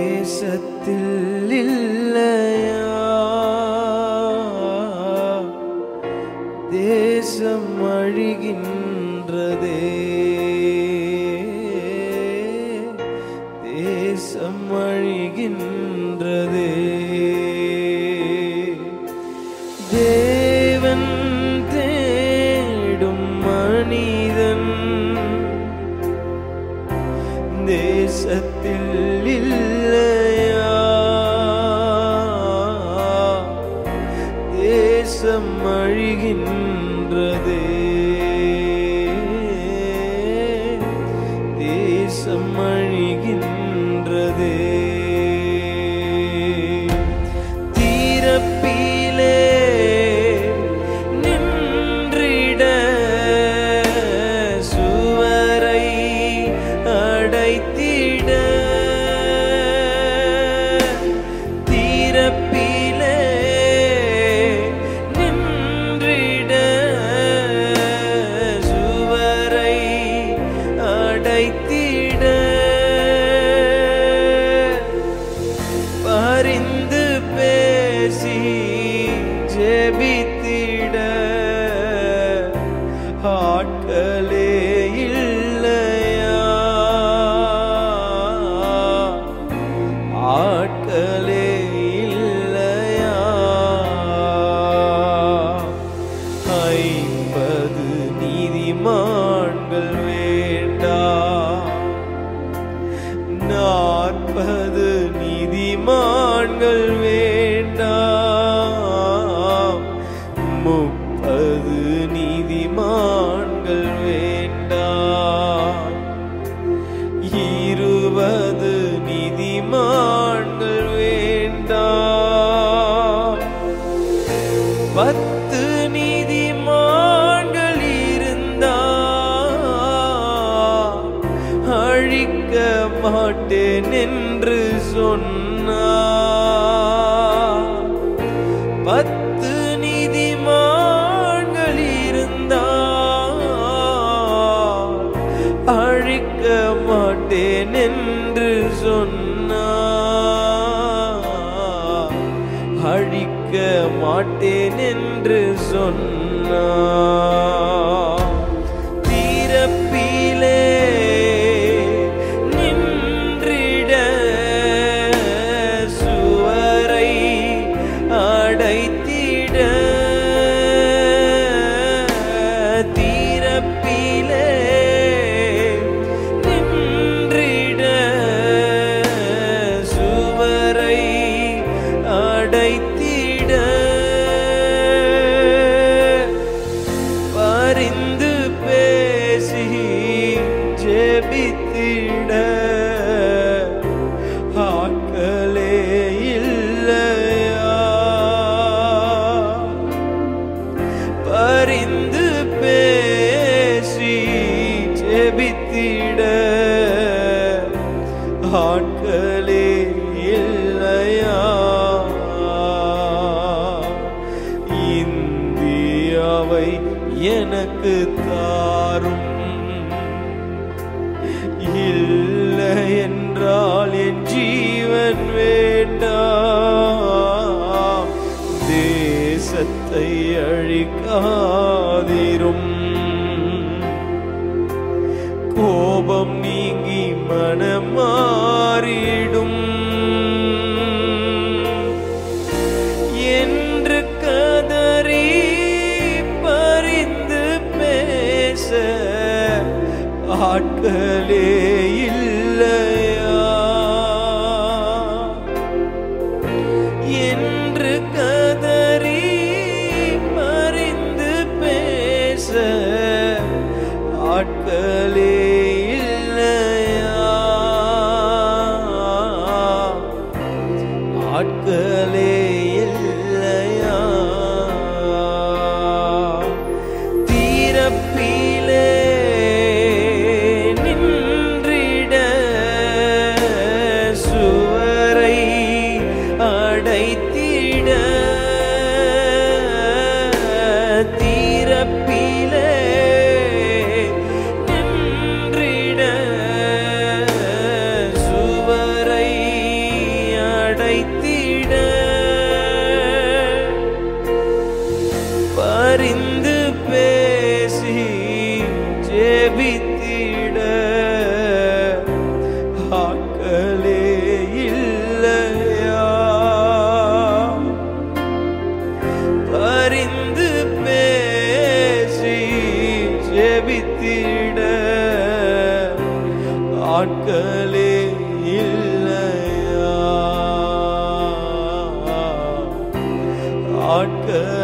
தேசத்தில் இல்லையா தேசம் அழிகின்றதே தேசம் அழிகின்றதே தேவன் தேடும் மனிதன் தேசத்தில் இல்லையா தேசம் அழிகின்றதே தேசம் அழிகின்றதே தீரப்பிலே நின்றிட சுவரை அடைத்திட தீரப்பிலே நின்றிட சுவரை அடைத்திட பரிந்து பேசி ஜெபித்திட ஆட்களே இல்லையா ஆட்களே இல்லையா ஐம்பது நீதிமான்கள் வேண்டாம் நாற்பது நீதிமான்கள் வேண்டாம் முப்பது நீதிமான்கள் வேண்டாம் இருபது நீதிமான்கள் வேண்டாம் பத்து நீதிமான்கள் இருந்தா அழிக்க மாட்டேன் என்று சொன்னார் பத்து நீதிமான்கள் இருந்தா அழிக்க மாட்டேன் என்று சொன்னார் அழிக்க மாட்டேன் என்று சொன்னார் தீரப்பிலே நின்றிட சுவரை அடைத்திட தீரப்பிலே நின்றிட சுவரை அடைத்திட பரிந்து பேசி ஜெபித்திட ஆட்களே இல்லையா பரிந்து பேசி ஜெபித்திட ஆட்களே இல்லையா இந்தியாவை எனக்கு தாரும் இல்லை என்றால் என் ஜீவன் வேண்டாம் தேசத்தை அழிக்காதிரும் கோபம் நீங்கி மனம் மாறிடும் என்று கதறி பரிந்து பேச ஆட்களே இல்லையா என்று கதறி பரிந்து பேச ஆட்களே இல்லையா ஆட்களே இல்லையா தீரப்பிலே நின்றிட சுவரை அடைத்திட தீரப்பிலே நின்றிட சுவரை கருணையே